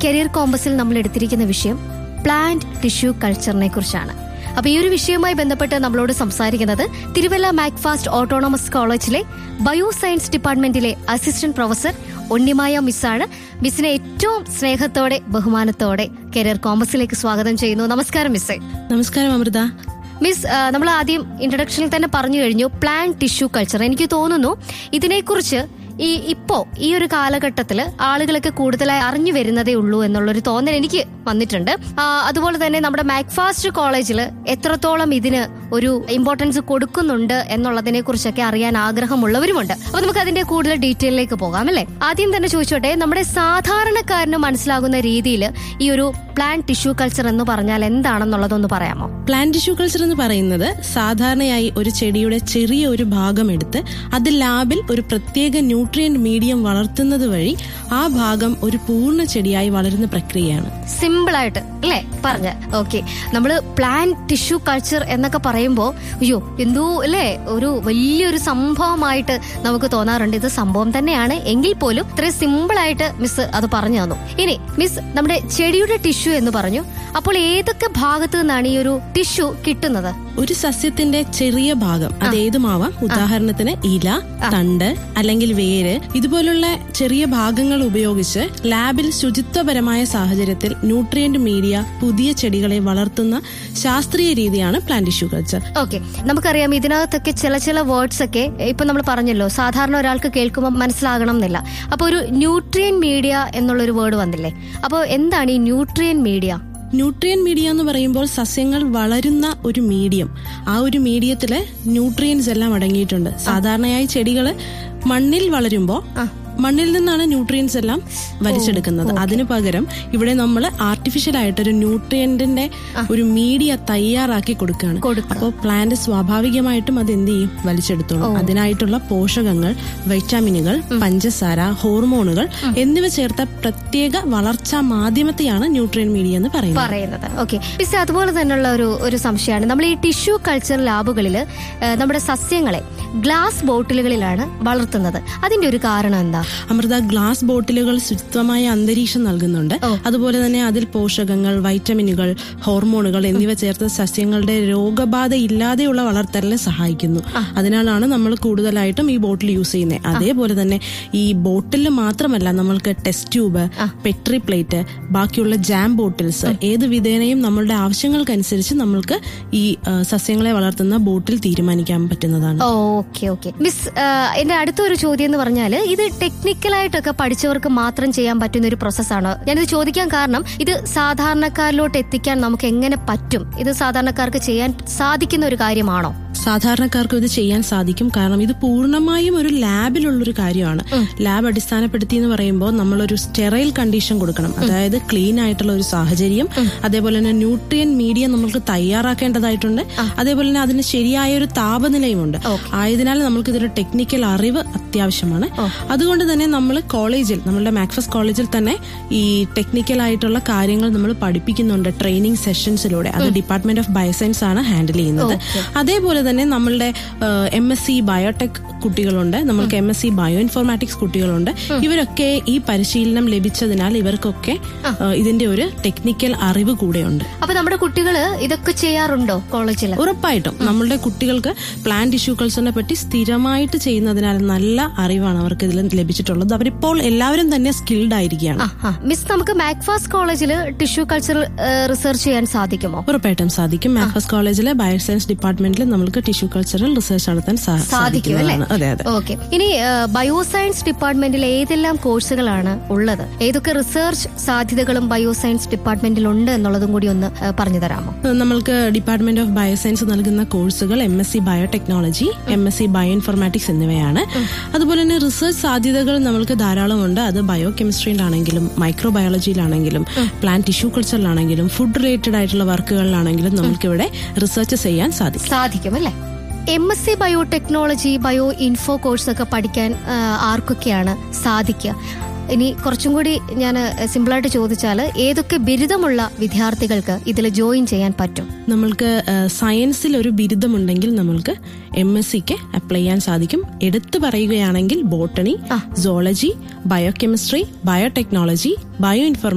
Career കോമ്പസിൽ നമ്മൾ എടുത്തിരിക്കുന്ന വിഷയം പ്ലാന്റ് ടിഷ്യൂ കൾച്ചറിനെ കുറിച്ചാണ് അപ്പൊ ഈ ഒരു വിഷയവുമായി ബന്ധപ്പെട്ട് നമ്മളോട് സംസാരിക്കുന്നത് തിരുവല്ല മാക്ഫാസ്റ്റ് ഓട്ടോണമസ് കോളേജിലെ ബയോ സയൻസ് ഡിപ്പാർട്ട്മെന്റിലെ അസിസ്റ്റന്റ് പ്രൊഫസർ ഉണ്ണിമായ മിസ്സാണ് മിസ്സിനെ ഏറ്റവും സ്നേഹത്തോടെ ബഹുമാനത്തോടെ കരിയർ കോമ്പസിലേക്ക് സ്വാഗതം ചെയ്യുന്നു നമസ്കാരം മിസ്സേ നമസ്കാരം അമൃത മിസ് ആ, നമ്മൾ ആദ്യം ഇൻട്രഡക്ഷനിൽ തന്നെ പറഞ്ഞു കഴിഞ്ഞു പ്ലാൻ ടിഷ്യൂ കൾച്ചർ എനിക്ക് തോന്നുന്നു ഇതിനെക്കുറിച്ച് ഈ ഇപ്പോ ഈ ഒരു കാലഘട്ടത്തിൽ ആളുകളൊക്കെ കൂടുതലായി അറിഞ്ഞു വരുന്നതേ ഉള്ളൂ എന്നുള്ളൊരു തോന്നൽ എനിക്ക് വന്നിട്ടുണ്ട് ആ, അതുപോലെ തന്നെ നമ്മുടെ മാക്ഫാസ്റ്റ് കോളേജിൽ എത്രത്തോളം ഇതിന് ഒരു ഇമ്പോർട്ടൻസ് കൊടുക്കുന്നുണ്ട് എന്നുള്ളതിനെ കുറിച്ചൊക്കെ അറിയാൻ ആഗ്രഹമുള്ളവരുമുണ്ട് അപ്പൊ നമുക്ക് അതിന്റെ കൂടുതൽ ഡീറ്റെയിലേക്ക് പോകാം അല്ലേ ആദ്യം തന്നെ ചോദിച്ചോട്ടെ നമ്മുടെ സാധാരണക്കാരന് മനസ്സിലാകുന്ന രീതിയിൽ ഈ ഒരു പ്ലാൻ ടിഷ്യൂ കൾച്ചർ എന്ന് പറഞ്ഞാൽ എന്താണെന്നുള്ളതൊന്ന് പറയാമോ പ്ലാന്റ് ടിഷ്യൂ കൾച്ചർ എന്ന് പറയുന്നത് സാധാരണയായി ഒരു ചെടിയുടെ ചെറിയ ഒരു ഭാഗം എടുത്ത് അത് ലാബിൽ ഒരു പ്രത്യേക ന്യൂട്രിയന്റ് മീഡിയം വളർത്തുന്നത് വഴി ആ ഭാഗം ഒരു പൂർണ്ണ ചെടിയായി വളരുന്ന പ്രക്രിയയാണ് സിമ്പിൾ ആയിട്ട് അല്ലേ പറഞ്ഞ ഓക്കെ നമ്മള് പ്ലാൻ ടിഷ്യൂ കൾച്ചർ എന്നൊക്കെ പറയുമ്പോ അയ്യോ എന്തോ അല്ലേ ഒരു വലിയൊരു സംഭവമായിട്ട് നമുക്ക് തോന്നാറുണ്ട് ഇത് സംഭവം തന്നെയാണ് എങ്കിൽ പോലും ഇത്രയും സിമ്പിൾ ആയിട്ട് മിസ് അത് പറഞ്ഞു തന്നു ഇനി മിസ് നമ്മുടെ ചെടിയുടെ ടിഷ്യൂ എന്ന് പറഞ്ഞു അപ്പോൾ ഏതൊക്കെ ഭാഗത്ത് നിന്നാണ് ഈ ഒരു ടിഷ്യൂ കിട്ടുന്നത് ഒരു സസ്യത്തിന്റെ ചെറിയ ഭാഗം അത് ഏതുമാവാം ഉദാഹരണത്തിന് ഇല തണ്ട് അല്ലെങ്കിൽ വേര് ഇതുപോലുള്ള ചെറിയ ഭാഗങ്ങൾ ഉപയോഗിച്ച് ലാബിൽ ശുചിത്വപരമായ സാഹചര്യത്തിൽ ന്യൂട്രിയന്റ് മീഡിയ പുതിയ ചെടികളെ വളർത്തുന്ന ശാസ്ത്രീയ രീതിയാണ് പ്ലാന്റ് ടിഷ്യൂ കൾച്ചർ ഓക്കെ നമുക്കറിയാം ഇതിനകത്തൊക്കെ ചില ചില വേർഡ്സ് ഒക്കെ ഇപ്പൊ നമ്മൾ പറഞ്ഞല്ലോ സാധാരണ ഒരാൾക്ക് കേൾക്കുമ്പോൾ മനസ്സിലാകണം എന്നില്ല അപ്പൊ ഒരു ന്യൂട്രിയൻ മീഡിയ എന്നുള്ളൊരു വേർഡ് വന്നില്ലേ അപ്പോൾ എന്താണ് ഈ ന്യൂട്രിയൻ മീഡിയ ന്യൂട്രിയൻ മീഡിയ എന്ന് പറയുമ്പോൾ സസ്യങ്ങൾ വളരുന്ന ഒരു മീഡിയം ആ ഒരു മീഡിയത്തില് ന്യൂട്രിയൻസ് എല്ലാം അടങ്ങിയിട്ടുണ്ട് സാധാരണയായി ചെടികള് മണ്ണിൽ വളരുമ്പോൾ മണ്ണിൽ നിന്നാണ് ന്യൂട്രിയൻസ് എല്ലാം വലിച്ചെടുക്കുന്നത് അതിനു പകരം ഇവിടെ നമ്മൾ ആർട്ടിഫിഷ്യൽ ആയിട്ടൊരു ന്യൂട്രിയന്റിന്റെ ഒരു മീഡിയ തയ്യാറാക്കി കൊടുക്കുകയാണ് കൊടുക്കുക. അപ്പോൾ പ്ലാന്റ് സ്വാഭാവികമായിട്ടും അത് എന്ത് ചെയ്യും വലിച്ചെടുത്തോളും അതിനായിട്ടുള്ള പോഷകങ്ങൾ വൈറ്റാമിനുകൾ പഞ്ചസാര ഹോർമോണുകൾ എന്നിവ ചേർത്ത പ്രത്യേക വളർച്ചാ മാധ്യമത്തെയാണ് ന്യൂട്രിയൻ മീഡിയ എന്ന് പറയുന്നത് പറയുന്നത് ഓക്കെ മിസ് അതുപോലെ തന്നെയുള്ള ഒരു ഒരു സംശയമാണ് നമ്മൾ ഈ ടിഷ്യൂ കൾച്ചർ ലാബുകളിൽ നമ്മുടെ സസ്യങ്ങളെ ഗ്ലാസ് ബോട്ടിലുകളിലാണ് വളർത്തുന്നത് അതിന്റെ ഒരു കാരണം എന്താ അമൃത ഗ്ലാസ് ബോട്ടിലുകൾ ശുചിത്വമായ അന്തരീക്ഷം നൽകുന്നുണ്ട് അതുപോലെ തന്നെ അതിൽ പോഷകങ്ങൾ വൈറ്റമിനുകൾ ഹോർമോണുകൾ എന്നിവ ചേർത്ത് സസ്യങ്ങളുടെ രോഗബാധ ഇല്ലാതെയുള്ള വളർത്തലിനെ സഹായിക്കുന്നു അതിനാലാണ് നമ്മൾ കൂടുതലായിട്ടും ഈ ബോട്ടിൽ യൂസ് ചെയ്യുന്നത് അതേപോലെ തന്നെ ഈ ബോട്ടിൽ മാത്രമല്ല നമ്മൾക്ക് ടെസ്റ്റ് ട്യൂബ് പെട്രി പ്ലേറ്റ് ബാക്കിയുള്ള ജാം ബോട്ടിൽസ് ഏത് വിധേനയും നമ്മളുടെ ആവശ്യങ്ങൾക്കനുസരിച്ച് നമ്മൾക്ക് ഈ ആ, സസ്യങ്ങളെ വളർത്തുന്ന ബോട്ടിൽ തീരുമാനിക്കാൻ പറ്റുന്നതാണ് ഓക്കെ ഓക്കെ മിസ് ആ, എന്റെ അടുത്തൊരു ചോദ്യം എന്ന് പറഞ്ഞാല് ഇത് ടെക്നിക്കലായിട്ടൊക്കെ പഠിച്ചവർക്ക് മാത്രം ചെയ്യാൻ പറ്റുന്ന ഒരു പ്രോസസ്സാണ് ഞാനിത് ചോദിക്കാൻ കാരണം ഇത് സാധാരണക്കാരിലോട്ട് എത്തിക്കാൻ നമുക്ക് എങ്ങനെ പറ്റും ഇത് സാധാരണക്കാർക്ക് ചെയ്യാൻ സാധിക്കുന്ന ഒരു കാര്യമാണോ സാധാരണക്കാർക്ക് ഇത് ചെയ്യാൻ സാധിക്കും കാരണം ഇത് പൂർണ്ണമായും ഒരു ലാബിലുള്ളൊരു കാര്യമാണ് ലാബ് അടിസ്ഥാനപ്പെടുത്തി എന്ന് പറയുമ്പോൾ നമ്മളൊരു സ്റ്റെറൈൽ കണ്ടീഷൻ കൊടുക്കണം അതായത് ക്ലീൻ ആയിട്ടുള്ള ഒരു സാഹചര്യം അതേപോലെ തന്നെ ന്യൂട്രിയൻ മീഡിയ നമുക്ക് തയ്യാറാക്കേണ്ടതായിട്ടുണ്ട് അതേപോലെ തന്നെ അതിന് ശരിയായ ഒരു താപനിലയുമുണ്ട് ആയതിനാൽ നമുക്ക് ഇതിന്റെ ടെക്നിക്കൽ അറിവ് അത്യാവശ്യമാണ് അതുകൊണ്ട് തന്നെ നമ്മൾ കോളേജിൽ നമ്മളുടെ മാക്ഫസ് കോളേജിൽ തന്നെ ഈ ടെക്നിക്കൽ ആയിട്ടുള്ള കാര്യങ്ങൾ നമ്മൾ പഠിപ്പിക്കുന്നുണ്ട് ട്രെയിനിങ് സെഷൻസിലൂടെ അത് ഡിപ്പാർട്ട്മെന്റ് ഓഫ് ബയോസയൻസ് ആണ് ഹാൻഡിൽ ചെയ്യുന്നത് അതേപോലെ തന്നെ നമ്മളുടെ എം എസ് സി ബയോടെക് കുട്ടികളുണ്ട് നമ്മൾക്ക് M S C bioinformatics കുട്ടികളുണ്ട് ഇവരൊക്കെ ഈ പരിശീലനം ലഭിച്ചതിനാൽ ഇവർക്കൊക്കെ ഏഹ്, ഇതിന്റെ ഒരു ടെക്നിക്കൽ അറിവ് കൂടെയുണ്ട് അപ്പൊ നമ്മുടെ കുട്ടികള് ഇതൊക്കെ ചെയ്യാറുണ്ടോ കോളേജിൽ ഉറപ്പായിട്ടും നമ്മളുടെ കുട്ടികൾക്ക് പ്ലാൻ ടിഷ്യൂ കൾച്ചറിനെ പറ്റി സ്ഥിരമായിട്ട് ചെയ്യുന്നതിനാൽ നല്ല അറിവാണ് അവർക്ക് ഇതിൽ ലഭിച്ചിട്ടുള്ളത് അവരിപ്പോൾ എല്ലാവരും തന്നെ സ്കിൽഡ് ആയിരിക്കുകയാണ് മിസ് നമുക്ക് മാക്ഫാസ് കോളേജിൽ ടിഷ്യൂ കൾച്ചർ റിസർച്ച് ചെയ്യാൻ സാധിക്കുമോ ഉറപ്പായിട്ടും സാധിക്കും മാക്ഫസ് കോളേജിലെ ബയോസയൻസ് ഡിപ്പാർട്ട്മെന്റിൽ നമുക്ക് ടിഷ്യൂ കൾച്ചറൽ റിസർച്ച് നടത്താൻ സാ- സാധിക്കും അല്ലേ സാധിക്കുന്നതാണ് അതെ അതെ ഓക്കെ ഇനി ബയോസയൻസ് ഡിപ്പാർട്ട്മെന്റിൽ ഏതെല്ലാം കോഴ്സുകളാണ് ഉള്ളത് ഏതൊക്കെ റിസർച്ച് സാധ്യതകളും ബയോസയൻസ് ഡിപ്പാർട്ട്മെന്റിൽ ഉണ്ട് എന്നുള്ളതും കൂടി ഒന്ന് ആ, പറഞ്ഞു തരാമോ നമ്മൾക്ക് ഡിപ്പാർട്ട്മെന്റ് ഓഫ് ബയോസയൻസ് നൽകുന്ന കോഴ്സുകൾ M S C biotechnology M S C bioinformatics എന്നിവയാണ് അതുപോലെ തന്നെ റിസർച്ച് സാധ്യതകൾ നമ്മൾക്ക് ധാരാളമുണ്ട് അത് ബയോ കെമിസ്ട്രിയിലാണെങ്കിലും മൈക്രോ ബയോളജിയിലാണെങ്കിലും പ്ലാന്റ് ടിഷ്യൂ കൾച്ചറിലാണെങ്കിലും ഫുഡ് റിലേറ്റഡ് ആയിട്ടുള്ള വർക്കുകളിലാണെങ്കിലും നമുക്കിവിടെ റിസർച്ച് ചെയ്യാൻ സാധിക്കും സാധിക്കും അല്ലേ M S C biotechnology bio info course ഒക്കെ പഠിക്കാൻ ആ, ആർക്കൊക്കെയാണ് സാധിക്കുക ഇനി കുറച്ചും കൂടി ഞാൻ സിമ്പിളായിട്ട് ചോദിച്ചാൽ ഏതൊക്കെ ബിരുദമുള്ള വിദ്യാർത്ഥികൾക്ക് ഇതിൽ ജോയിൻ ചെയ്യാൻ പറ്റും നമ്മൾക്ക് ഏഹ്, സയൻസിൽ ഒരു ബിരുദമുണ്ടെങ്കിൽ നമ്മൾക്ക് എം എസ് സിക്ക് അപ്ലൈ ചെയ്യാൻ സാധിക്കും എടുത്തു പറയുകയാണെങ്കിൽ botany zoology biochemistry biotechnology bio